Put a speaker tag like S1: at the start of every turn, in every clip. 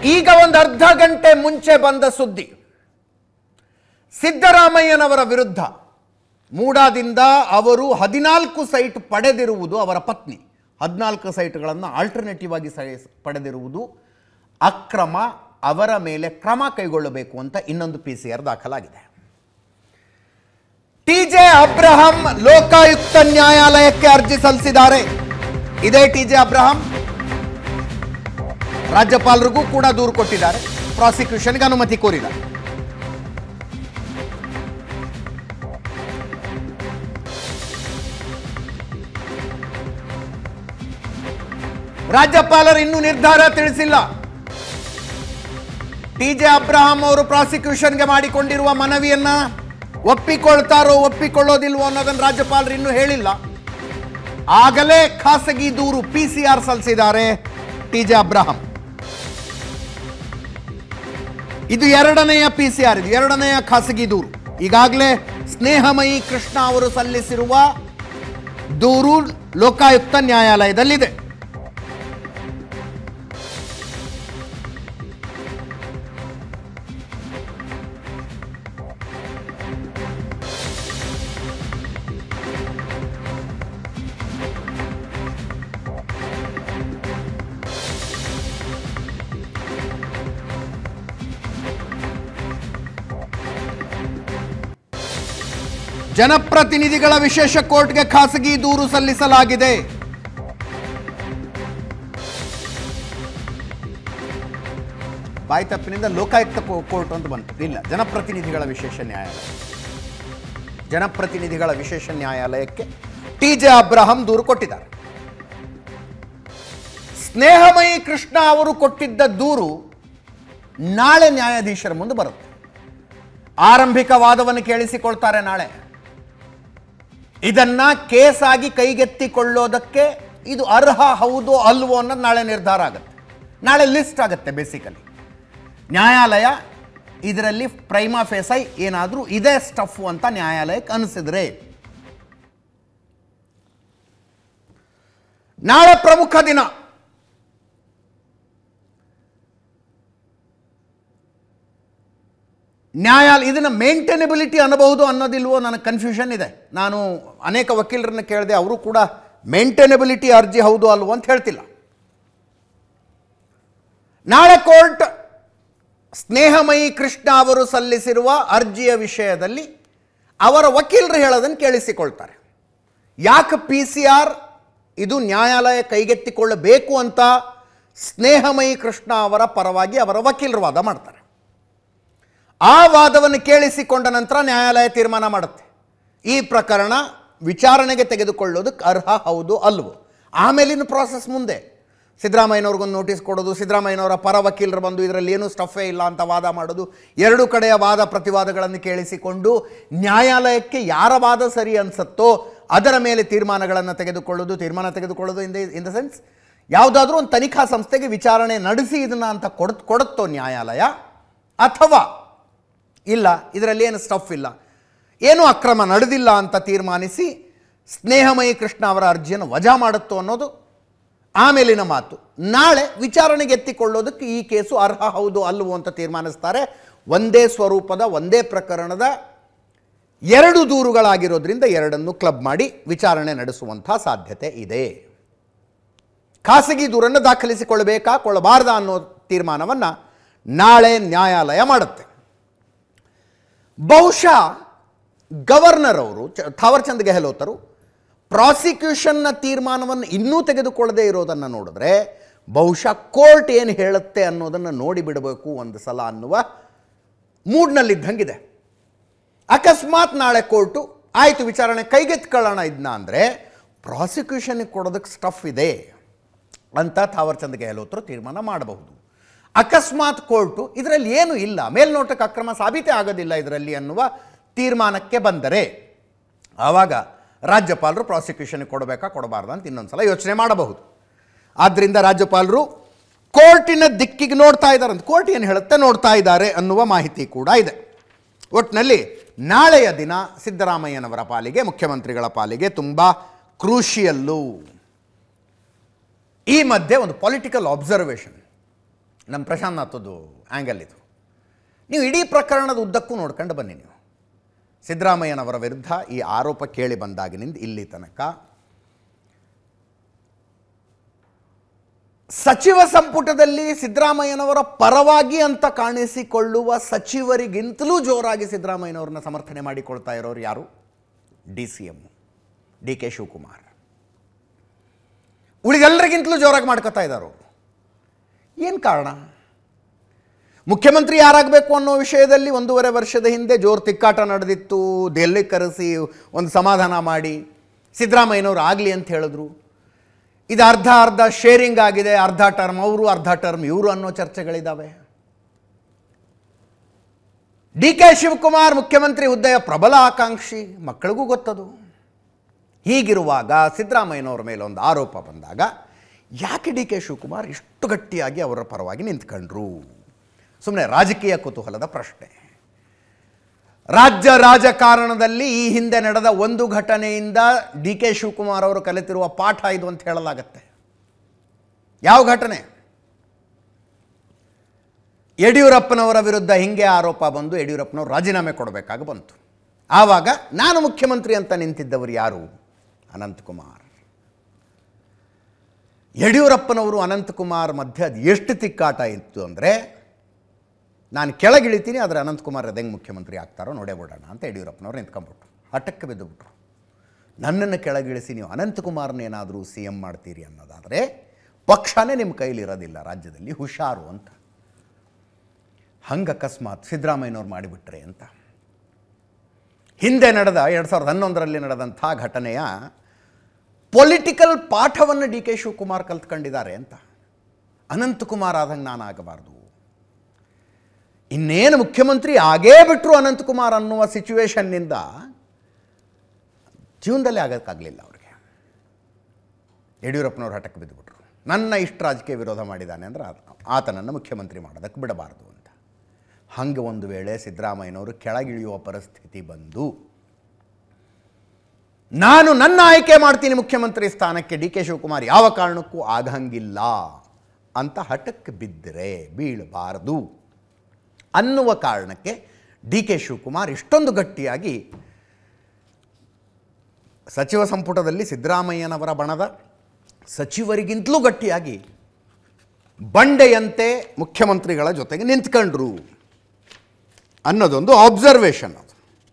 S1: ಈಗ ಒಂದು ಅರ್ಧ ಗಂಟೆ ಮುಂಚೆ ಬಂದ ಸುದ್ದಿ ಸಿದ್ದರಾಮಯ್ಯನವರ ವಿರುದ್ಧ ಮೂಡಾದಿಂದ ಅವರು ಹದಿನಾಲ್ಕು ಸೈಟ್ ಪಡೆದಿರುವುದು ಅವರ ಪತ್ನಿ ಹದಿನಾಲ್ಕು ಸೈಟ್ಗಳನ್ನು ಆಲ್ಟರ್ನೇಟಿವ್ ಆಗಿ ಸೈ- ಪಡೆದಿರುವುದು ಅಕ್ರಮ ಅವರ ಮೇಲೆ ಕ್ರಮ ಕೈಗೊಳ್ಳಬೇಕು ಅಂತ ಇನ್ನೊಂದು ಪಿ ಸಿ ಆರ್ ದಾಖಲಾಗಿದೆ ಟಿ ಜೆ ಅಬ್ರಹಂ ಲೋಕಾಯುಕ್ತ ನ್ಯಾಯಾಲಯಕ್ಕೆ ಅರ್ಜಿ ಸಲ್ಲಿಸಿದ್ದಾರೆ ಇದೇ ಟಿ ಜೆ ಅಬ್ರಹಂ ರಾಜ್ಯಪಾಲರಿಗೂ ಕೂಡ ದೂರು ಕೊಟ್ಟಿದ್ದಾರೆ ಪ್ರಾಸಿಕ್ಯೂಷನ್ಗೆ ಅನುಮತಿ ಕೋರಿದ್ದಾರೆ ರಾಜ್ಯಪಾಲರು ಇನ್ನೂ ನಿರ್ಧಾರ ತಿಳಿಸಿಲ್ಲ ಟಿ ಜೆ ಅಬ್ರಹಾಂ ಅವರು ಪ್ರಾಸಿಕ್ಯೂಷನ್ಗೆ ಮಾಡಿಕೊಂಡಿರುವ ಮನವಿಯನ್ನ ಒಪ್ಪಿಕೊಳ್ತಾರೋ ಒಪ್ಪಿಕೊಳ್ಳೋದಿಲ್ವೋ ಅನ್ನೋದನ್ನು ರಾಜ್ಯಪಾಲರು ಇನ್ನೂ ಹೇಳಿಲ್ಲ ಆಗಲೇ ಖಾಸಗಿ ದೂರು ಪಿ ಸಿ ಆರ್ ಸಲ್ಲಿಸಿದ್ದಾರೆ ಟಿ ಜೆ ಅಬ್ರಹಾಂ ಇದು ಎರಡನೆಯ ಪಿ ಸಿ ಆರ್ ಇದು ಎರಡನೆಯ ಖಾಸಗಿ ದೂರು ಈಗಾಗಲೇ ಸ್ನೇಹಮಯಿ ಕೃಷ್ಣ ಅವರು ಸಲ್ಲಿಸಿರುವ ದೂರು ಲೋಕಾಯುಕ್ತ ನ್ಯಾಯಾಲಯದಲ್ಲಿದೆ ಜನಪ್ರತಿನಿಧಿಗಳ ವಿಶೇಷ ಕೋರ್ಟ್ಗೆ ಖಾಸಗಿ ದೂರು ಸಲ್ಲಿಸಲಾಗಿದೆ ಬಾಯಿ ತಪ್ಪಿನಿಂದ ಲೋಕಾಯುಕ್ತ ಕೋ- ಕೋರ್ಟ್ ಅಂತ ಬಂತು ಇಲ್ಲ ಜನಪ್ರತಿನಿಧಿಗಳ ವಿಶೇಷ ನ್ಯಾಯಾಲಯ ಜನಪ್ರತಿನಿಧಿಗಳ ವಿಶೇಷ ನ್ಯಾಯಾಲಯಕ್ಕೆ ಟಿ ಜೆ ಅಬ್ರಹಂ ದೂರು ಕೊಟ್ಟಿದ್ದಾರೆ ಸ್ನೇಹಮಯಿ ಕೃಷ್ಣ ಅವರು ಕೊಟ್ಟಿದ್ದ ದೂರು ನಾಳೆ ನ್ಯಾಯಾಧೀಶರ ಮುಂದೆ ಬರುತ್ತೆ ಆರಂಭಿಕ ವಾದವನ್ನು ಕೇಳಿಸಿಕೊಳ್ತಾರೆ ನಾಳೆ ಇದನ್ನ ಕೇಸಾಗಿ ಕೈಗೆತ್ತಿಕೊಳ್ಳೋದಕ್ಕೆ ಇದು ಅರ್ಹ ಹೌದು ಅಲ್ವೋ ಅನ್ನೋದು ನಾಳೆ ನಿರ್ಧಾರ ಆಗುತ್ತೆ ನಾಳೆ ಲಿಸ್ಟ್ ಆಗುತ್ತೆ ಬೇಸಿಕಲಿ ನ್ಯಾಯಾಲಯ ಇದರಲ್ಲಿ ಪ್ರೈಮಾ ಫೇಸೈ ಏನಾದರೂ ಇದೇ ಸ್ಟಫ್ ಅಂತ ನ್ಯಾಯಾಲಯಕ್ಕೆ ಅನಿಸಿದ್ರೆ ನಾಳೆ ಪ್ರಮುಖ ದಿನ ನ್ಯಾಯಾಲಯ ಇದನ್ನು ಮೇಂಟೆನೆಬಿಲಿಟಿ ಅನ್ನಬಹುದು ಅನ್ನೋದಿಲ್ವೋ ನನಗೆ ಕನ್ಫ್ಯೂಷನ್ ಇದೆ ನಾನು ಅನೇಕ ವಕೀಲರನ್ನ ಕೇಳಿದೆ ಅವರು ಕೂಡ ಮೇಂಟೆನೆಬಿಲಿಟಿ ಅರ್ಜಿ ಹೌದು ಅಲ್ವೋ ಅಂತ ಹೇಳ್ತಿಲ್ಲ ನಾಳೆ ಕೋರ್ಟ್ ಸ್ನೇಹಮಯಿ ಕೃಷ್ಣ ಅವರು ಸಲ್ಲಿಸಿರುವ ಅರ್ಜಿಯ ವಿಷಯದಲ್ಲಿ ಅವರ ವಕೀಲರು ಹೇಳೋದನ್ನು ಕೇಳಿಸಿಕೊಳ್ತಾರೆ ಯಾಕೆ ಪಿ ಸಿ ಆರ್ ಇದು ನ್ಯಾಯಾಲಯ ಕೈಗೆತ್ತಿಕೊಳ್ಳಬೇಕು ಅಂತ ಸ್ನೇಹಮಯಿ ಕೃಷ್ಣ ಅವರ ಪರವಾಗಿ ಅವರ ವಕೀಲರು ವಾದ ಮಾಡ್ತಾರೆ ಆ ವಾದವನ್ನು ಕೇಳಿಸಿಕೊಂಡ ನಂತರ ನ್ಯಾಯಾಲಯ ತೀರ್ಮಾನ ಮಾಡುತ್ತೆ ಈ ಪ್ರಕರಣ ವಿಚಾರಣೆಗೆ ತೆಗೆದುಕೊಳ್ಳೋದಕ್ಕೆ ಅರ್ಹ ಹೌದು ಅಲ್ವೋ ಆಮೇಲಿನ ಪ್ರಾಸೆಸ್ ಮುಂದೆ ಸಿದ್ದರಾಮಯ್ಯನವ್ರಿಗೊಂದು ನೋಟಿಸ್ ಕೊಡೋದು ಸಿದ್ದರಾಮಯ್ಯನವರ ಪರ ವಕೀಲರು ಬಂದು ಇದರಲ್ಲಿ ಏನೂ ಸ್ಟಫೇ ಇಲ್ಲ ಅಂತ ವಾದ ಮಾಡೋದು ಎರಡು ಕಡೆಯ ವಾದ ಪ್ರತಿವಾದಗಳನ್ನು ಕೇಳಿಸಿಕೊಂಡು ನ್ಯಾಯಾಲಯಕ್ಕೆ ಯಾರ ವಾದ ಸರಿ ಅನ್ಸತ್ತೋ ಅದರ ಮೇಲೆ ತೀರ್ಮಾನಗಳನ್ನು ತೆಗೆದುಕೊಳ್ಳೋದು ತೀರ್ಮಾನ ತೆಗೆದುಕೊಳ್ಳೋದು in the in the sense ಯಾವುದಾದ್ರೂ ಒಂದು ತನಿಖಾ ಸಂಸ್ಥೆಗೆ ವಿಚಾರಣೆ ನಡೆಸಿ ಇದನ್ನ ಅಂತ ಕೊಡ್ ಕೊಡುತ್ತೋ ನ್ಯಾಯಾಲಯ ಅಥವಾ ಇಲ್ಲ ಇದರಲ್ಲಿ ಏನು ಸ್ಟಫ್ ಇಲ್ಲ ಏನೂ ಅಕ್ರಮ ನಡೆದಿಲ್ಲ ಅಂತ ತೀರ್ಮಾನಿಸಿ ಸ್ನೇಹಮಯಿ ಕೃಷ್ಣ ಅವರ ಅರ್ಜಿಯನ್ನು ವಜಾ ಮಾಡುತ್ತೋ ಅನ್ನೋದು ಆಮೇಲಿನ ಮಾತು ನಾಳೆ ವಿಚಾರಣೆಗೆ ಎತ್ತಿಕೊಳ್ಳೋದಕ್ಕೆ ಈ ಕೇಸು ಅರ್ಹ ಹೌದು ಅಲ್ವೋ ಅಂತ ತೀರ್ಮಾನಿಸ್ತಾರೆ ಒಂದೇ ಸ್ವರೂಪದ ಒಂದೇ ಪ್ರಕರಣದ ಎರಡು ದೂರುಗಳಾಗಿರೋದ್ರಿಂದ ಎರಡನ್ನು ಕ್ಲಬ್ ಮಾಡಿ ವಿಚಾರಣೆ ನಡೆಸುವಂಥ ಸಾಧ್ಯತೆ ಇದೆ ಖಾಸಗಿ ದೂರನ್ನು ದಾಖಲಿಸಿಕೊಳ್ಳಬೇಕಾ ಕೊಳ್ಳಬಾರ್ದಾ ಅನ್ನೋ ತೀರ್ಮಾನವನ್ನು ನಾಳೆ ನ್ಯಾಯಾಲಯ ಮಾಡುತ್ತೆ ಬಹುಶಃ ಗವರ್ನರ್ ಅವರು ಚ- ಥಾವರ್ಚಂದ್ ಗೆಹ್ಲೋತರು ಪ್ರಾಸಿಕ್ಯೂಷನ್ನ ತೀರ್ಮಾನವನ್ನು ಇನ್ನೂ ತೆಗೆದುಕೊಳ್ಳದೆ ಇರೋದನ್ನು ನೋಡಿದ್ರೆ ಬಹುಶಃ ಕೋರ್ಟ್ ಏನು ಹೇಳುತ್ತೆ ಅನ್ನೋದನ್ನು ನೋಡಿಬಿಡಬೇಕು ಒಂದು ಸಲ ಅನ್ನುವ ಮೂಡ್ನಲ್ಲಿದ್ದಂಗಿದೆ ಅಕಸ್ಮಾತ್ ನಾಳೆ ಕೋರ್ಟು ಆಯಿತು ವಿಚಾರಣೆ ಕೈಗೆತ್ಕೊಳ್ಳೋಣ ಇದನ್ನ ಅಂದರೆ ಪ್ರಾಸಿಕ್ಯೂಷನ್ಗೆ ಕೊಡೋದಕ್ಕೆ ಸ್ಟಫ್ ಇದೆ ಅಂತ ಥಾವರ್ಚಂದ್ ಗೆಹ್ಲೋತರು ತೀರ್ಮಾನ ಮಾಡಬಹುದು ಅಕಸ್ಮಾತ್ ಕೋರ್ಟು ಇದರಲ್ಲಿ ಏನು ಇಲ್ಲ ಮೇಲ್ನೋಟಕ್ಕೆ ಅಕ್ರಮ ಸಾಬೀತೆ ಆಗೋದಿಲ್ಲ ಇದರಲ್ಲಿ ಅನ್ನುವ ತೀರ್ಮಾನಕ್ಕೆ ಬಂದರೆ ಆವಾಗ ರಾಜ್ಯಪಾಲರು ಪ್ರಾಸಿಕ್ಯೂಷನ್ಗೆ ಕೊಡಬೇಕಾ ಕೊಡಬಾರ್ದು ಅಂತ ಇನ್ನೊಂದ್ಸಲ ಯೋಚನೆ ಮಾಡಬಹುದು ಆದ್ದರಿಂದ ರಾಜ್ಯಪಾಲರು ಕೋರ್ಟಿನ ದಿಕ್ಕಿಗೆ ನೋಡ್ತಾ ಇದ್ದಾರೆ ಅಂತ ಕೋರ್ಟ್ ಏನು ಹೇಳುತ್ತೆ ನೋಡ್ತಾ ಇದ್ದಾರೆ ಅನ್ನುವ ಮಾಹಿತಿ ಕೂಡ ಇದೆ ಒಟ್ಟಿನಲ್ಲಿ ನಾಳೆಯ ದಿನ ಸಿದ್ದರಾಮಯ್ಯನವರ ಪಾಲಿಗೆ ಮುಖ್ಯಮಂತ್ರಿಗಳ ಪಾಲಿಗೆ ತುಂಬ ಕ್ರೂಷಿಯಲ್ಲು ಈ ಮಧ್ಯೆ ಒಂದು ಪೊಲಿಟಿಕಲ್ ಅಬ್ಸರ್ವೇಷನ್ ನಮ್ಮ ಪ್ರಶಾಂತ್ ನಾಥದ್ದು ಆ್ಯಂಗಲ್ ಇದು ನೀವು ಇಡೀ ಪ್ರಕರಣದ ಉದ್ದಕ್ಕೂ ನೋಡ್ಕೊಂಡು ಬನ್ನಿ ನೀವು ಸಿದ್ದರಾಮಯ್ಯನವರ ವಿರುದ್ಧ ಈ ಆರೋಪ ಕೇಳಿ ಬಂದಾಗಿನಿಂದ ಇಲ್ಲಿ ತನಕ ಸಚಿವ ಸಂಪುಟದಲ್ಲಿ ಸಿದ್ದರಾಮಯ್ಯನವರ ಪರವಾಗಿ ಅಂತ ಕಾಣಿಸಿಕೊಳ್ಳುವ ಸಚಿವರಿಗಿಂತಲೂ ಜೋರಾಗಿ ಸಿದ್ದರಾಮಯ್ಯನವ್ರನ್ನ ಸಮರ್ಥನೆ ಮಾಡಿಕೊಳ್ತಾ ಇರೋರು ಯಾರು D C M D K Shivakumar ಉಳಿದೆಲ್ಲರಿಗಿಂತಲೂ ಜೋರಾಗಿ ಮಾಡ್ಕೋತಾ ಇದ್ದಾರೆ ಅವರು ಏನು ಕಾರಣ ಮುಖ್ಯಮಂತ್ರಿ ಯಾರಾಗಬೇಕು ಅನ್ನೋ ವಿಷಯದಲ್ಲಿ ಒಂದೂವರೆ ವರ್ಷದ ಹಿಂದೆ ಜೋರು ತಿಕ್ಕಾಟ ನಡೆದಿತ್ತು ದೆಲ್ಲಿ ಕರೆಸಿ ಒಂದು ಸಮಾಧಾನ ಮಾಡಿ ಸಿದ್ದರಾಮಯ್ಯನವ್ರು ಆಗಲಿ ಅಂತ ಹೇಳಿದ್ರು ಇದು ಅರ್ಧ ಅರ್ಧ ಶೇರಿಂಗ್ ಆಗಿದೆ ಅರ್ಧ ಟರ್ಮ್ ಅವರು ಅರ್ಧ ಟರ್ಮ್ ಇವರು ಅನ್ನೋ ಚರ್ಚೆಗಳಿದ್ದಾವೆ ಡಿ ಕೆ ಶಿವಕುಮಾರ್ ಮುಖ್ಯಮಂತ್ರಿ ಹುದ್ದೆಯ ಪ್ರಬಲ ಆಕಾಂಕ್ಷಿ ಮಕ್ಕಳಿಗೂ ಗೊತ್ತದು ಹೀಗಿರುವಾಗ ಸಿದ್ದರಾಮಯ್ಯನವ್ರ ಮೇಲೆ ಒಂದು ಆರೋಪ ಬಂದಾಗ ಯಾಕೆ ಡಿ ಕೆ ಶಿವಕುಮಾರ್ ಇಷ್ಟು ಗಟ್ಟಿಯಾಗಿ ಅವರ ಪರವಾಗಿ ನಿಂತ್ಕೊಂಡ್ರು ಸುಮ್ಮನೆ ರಾಜಕೀಯ ಕುತೂಹಲದ ಪ್ರಶ್ನೆ ರಾಜ್ಯ ರಾಜಕಾರಣದಲ್ಲಿ ಈ ಹಿಂದೆ ನಡೆದ ಒಂದು ಘಟನೆಯಿಂದ ಡಿ ಕೆ ಶಿವಕುಮಾರ್ ಅವರು ಕಲಿತಿರುವ ಪಾಠ ಇದು ಅಂತ ಹೇಳಲಾಗತ್ತೆ ಯಾವ ಘಟನೆ ಯಡಿಯೂರಪ್ಪನವರ ವಿರುದ್ಧ ಹಿಂಗೆ ಆರೋಪ ಬಂದು ಯಡಿಯೂರಪ್ಪನವರು ರಾಜೀನಾಮೆ ಕೊಡಬೇಕಾಗಿ ಬಂತು ಆವಾಗ ನಾನು ಮುಖ್ಯಮಂತ್ರಿ ಅಂತ ನಿಂತಿದ್ದವರು ಯಾರು ಅನಂತಕುಮಾರ್ ಯಡಿಯೂರಪ್ಪನವರು ಅನಂತಕುಮಾರ್ ಮಧ್ಯೆ ಅದು ಎಷ್ಟು ತಿಕ್ಕಾಟ ಇತ್ತು ಅಂದರೆ ನಾನು ಕೆಳಗಿಳಿತೀನಿ ಆದರೆ ಅನಂತಕುಮಾರ್ ಅದು ಹೆಂಗೆ ಮುಖ್ಯಮಂತ್ರಿ ಆಗ್ತಾರೋ ನೋಡೇ ಬಿಡೋಣ ಅಂತ ಯಡಿಯೂರಪ್ಪನವ್ರು ನಿಂತ್ಕೊಂಡ್ಬಿಟ್ರು ಹಠಕ್ಕೆ ಬಿದ್ದುಬಿಟ್ರು ನನ್ನನ್ನು ಕೆಳಗಿಳಿಸಿ ನೀವು ಅನಂತಕುಮಾರ್ನೇನಾದರೂ ಸಿ ಎಮ್ ಮಾಡ್ತೀರಿ ಅನ್ನೋದಾದರೆ ಪಕ್ಷನೇ ನಿಮ್ಮ ಕೈಲಿ ಇರೋದಿಲ್ಲ ರಾಜ್ಯದಲ್ಲಿ ಹುಷಾರು ಅಂತ ಹಂಗೆ ಅಕಸ್ಮಾತ್ ಸಿದ್ದರಾಮಯ್ಯನವ್ರು ಮಾಡಿಬಿಟ್ರೆ ಅಂತ ಹಿಂದೆ ನಡೆದ ಎರಡು ಸಾವಿರದ ಹನ್ನೊಂದರಲ್ಲಿ ನಡೆದಂಥ ಘಟನೆಯ ಪೊಲಿಟಿಕಲ್ ಪಾಠವನ್ನು ಡಿ ಕೆ ಶಿವಕುಮಾರ್ ಕಲ್ತ್ಕೊಂಡಿದ್ದಾರೆ ಅಂತ ಅನಂತಕುಮಾರ್ ಆದಂಗೆ ನಾನು ಆಗಬಾರ್ದು ಇನ್ನೇನು ಮುಖ್ಯಮಂತ್ರಿ ಆಗೇ ಬಿಟ್ಟರು ಅನಂತಕುಮಾರ್ ಅನ್ನುವ ಸಿಚುವೇಶನ್ನಿಂದ ಜೀವನದಲ್ಲಿ ಆಗೋಕ್ಕಾಗಲಿಲ್ಲ ಅವ್ರಿಗೆ ಯಡಿಯೂರಪ್ಪನವ್ರು ಹಠಕ್ಕೆ ಬಿದ್ದುಬಿಟ್ರು ನನ್ನ ಇಷ್ಟು ರಾಜಕೀಯ ವಿರೋಧ ಮಾಡಿದ್ದಾನೆ ಅಂದ್ರೆ ಆತ- ಆತನನ್ನು ಮುಖ್ಯಮಂತ್ರಿ ಮಾಡೋದಕ್ಕೆ ಬಿಡಬಾರ್ದು ಅಂತ ಹಾಗೆ ಒಂದು ವೇಳೆ ಸಿದ್ದರಾಮಯ್ಯನವರು ಕೆಳಗಿಳಿಯುವ ಪರಿಸ್ಥಿತಿ ಬಂದು ನಾನು ನನ್ನ ಆಯ್ಕೆ ಮಾಡ್ತೀನಿ ಮುಖ್ಯಮಂತ್ರಿ ಸ್ಥಾನಕ್ಕೆ ಡಿ ಕೆ ಶಿವಕುಮಾರ್ ಯಾವ ಕಾರಣಕ್ಕೂ ಆಗಂಗಿಲ್ಲ ಅಂತ ಹಠಕ್ಕೆ ಬಿದ್ದರೆ ಬೀಳಬಾರದು ಅನ್ನುವ ಕಾರಣಕ್ಕೆ ಡಿ ಕೆ ಶಿವಕುಮಾರ್ ಇಷ್ಟೊಂದು ಗಟ್ಟಿಯಾಗಿ ಸಚಿವ ಸಂಪುಟದಲ್ಲಿ ಸಿದ್ದರಾಮಯ್ಯನವರ ಬಣದ ಸಚಿವರಿಗಿಂತಲೂ ಗಟ್ಟಿಯಾಗಿ ಬಂಡೆಯಂತೆ ಮುಖ್ಯಮಂತ್ರಿಗಳ ಜೊತೆಗೆ ನಿಂತ್ಕೊಂಡ್ರು ಅನ್ನೋದೊಂದು ಆಬ್ಸರ್ವೇಷನ್ ಅದು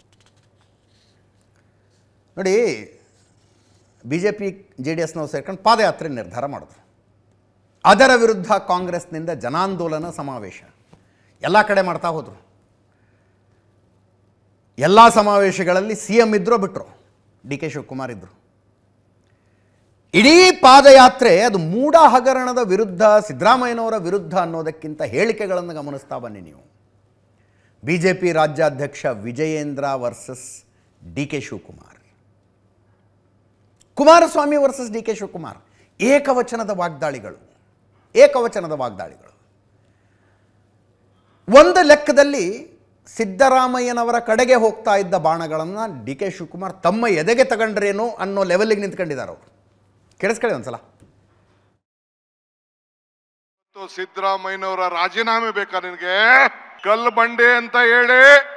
S1: ನೋಡಿ B J P J D ಎಸ್ನವ್ರು ಸೇರ್ಕೊಂಡು ಪಾದಯಾತ್ರೆ ನಿರ್ಧಾರ ಮಾಡಿದ್ರು ಅದರ ವಿರುದ್ಧ ಕಾಂಗ್ರೆಸ್ನಿಂದ ಜನಾಂದೋಲನ ಸಮಾವೇಶ ಎಲ್ಲ ಕಡೆ ಮಾಡ್ತಾ ಹೋದರು ಎಲ್ಲ ಸಮಾವೇಶಗಳಲ್ಲಿ ಸಿ ಎಂ ಇದ್ರೋ ಬಿಟ್ಟರು ಡಿ ಕೆ ಶಿವಕುಮಾರ್ ಇದ್ದರು ಇಡೀ ಪಾದಯಾತ್ರೆ ಅದು ಮೂಢ ಹಗರಣದ ವಿರುದ್ಧ ಸಿದ್ದರಾಮಯ್ಯನವರ ವಿರುದ್ಧ ಅನ್ನೋದಕ್ಕಿಂತ ಹೇಳಿಕೆಗಳನ್ನು ಗಮನಿಸ್ತಾ ಬನ್ನಿ ನೀವು ಬಿ ಜೆ ಪಿ ರಾಜ್ಯಾಧ್ಯಕ್ಷ Vijayendra versus D K Shivakumar Kumaraswamy versus D K Shivakumar ಏಕವಚನದ ವಾಗ್ದಾಳಿಗಳು ಏಕವಚನದ ವಾಗ್ದಾಳಿಗಳು ಒಂದು ಲೆಕ್ಕದಲ್ಲಿ ಸಿದ್ದರಾಮಯ್ಯನವರ ಕಡೆಗೆ ಹೋಗ್ತಾ ಇದ್ದ ಬಾಣಗಳನ್ನು ಡಿ ಕೆ ಶಿವಕುಮಾರ್ ತಮ್ಮ ಎದೆಗೆ ತಗೊಂಡ್ರೇನೋ ಅನ್ನೋ ಲೆವೆಲ್ಗೆ ನಿಂತ್ಕೊಂಡಿದ್ದಾರೆ ಅವರು ಕೇಳಿಸ್ಕೊಳ್ಳಿ ಒಂದ್ಸಲ
S2: ಇವತ್ತು ಸಿದ್ದರಾಮಯ್ಯನವರ ರಾಜೀನಾಮೆ ಬೇಕಾ ನಿನಗೆ ಕಲ್ಲು ಬಂಡೆ ಅಂತ ಹೇಳಿ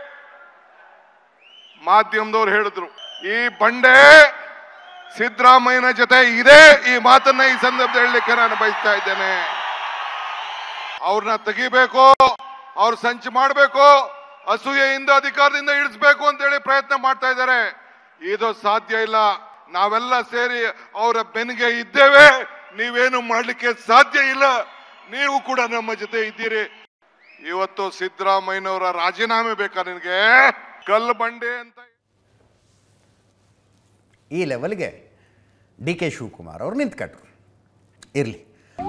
S2: ಮಾಧ್ಯಮದವ್ರು ಹೇಳಿದ್ರು ಈ ಬಂಡೆ ಸಿದ್ದರಾಮಯ್ಯನ ಜೊತೆ ಇದೆ ಈ ಮಾತನ್ನ ಈ ಸಂದರ್ಭದಲ್ಲಿ ಹೇಳಲಿಕ್ಕೆ ನಾನು ಬಯಸ್ತಾ ಇದ್ದೇನೆ ಅವ್ರನ್ನ ತೆಗಿಬೇಕು ಅವ್ರ ಸಂಚು ಮಾಡಬೇಕು ಅಸೂಯೆಯಿಂದ ಅಧಿಕಾರದಿಂದ ಇಳಿಸ್ಬೇಕು ಅಂತ ಹೇಳಿ ಪ್ರಯತ್ನ ಮಾಡ್ತಾ ಇದ್ದಾರೆ ಇದು ಸಾಧ್ಯ ಇಲ್ಲ ನಾವೆಲ್ಲ ಸೇರಿ ಅವರ ಬೆನ್ನಿಗೆ ಇದ್ದೇವೆ ನೀವೇನು ಮಾಡ್ಲಿಕ್ಕೆ ಸಾಧ್ಯ ಇಲ್ಲ ನೀವು ಕೂಡ ನಮ್ಮ ಜೊತೆ ಇದ್ದೀರಿ ಇವತ್ತು ಸಿದ್ದರಾಮಯ್ಯನವರ ರಾಜೀನಾಮೆ ಬೇಕಾ ನಿನಗೆ ಕಲ್ಲು ಬಂಡೆ ಅಂತ
S1: ಈ ಲೆವೆಲ್ಗೆ ಡಿ ಕೆ ಶಿವಕುಮಾರ್ ಅವರು ನಿಂತ್ಕೊಂಡ್ರು ಇರಲಿ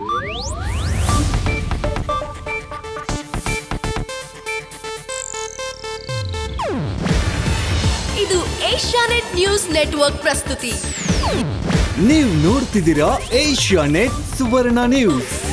S3: ಇದು ಏಷ್ಯಾನೆಟ್ ನ್ಯೂಸ್ ನೆಟ್ವರ್ಕ್ ಪ್ರಸ್ತುತಿ
S4: ನೀವು ನೋಡ್ತಿದ್ದೀರಾ ಏಷ್ಯಾ ನೆಟ್ ಸುವರ್ಣ ನ್ಯೂಸ್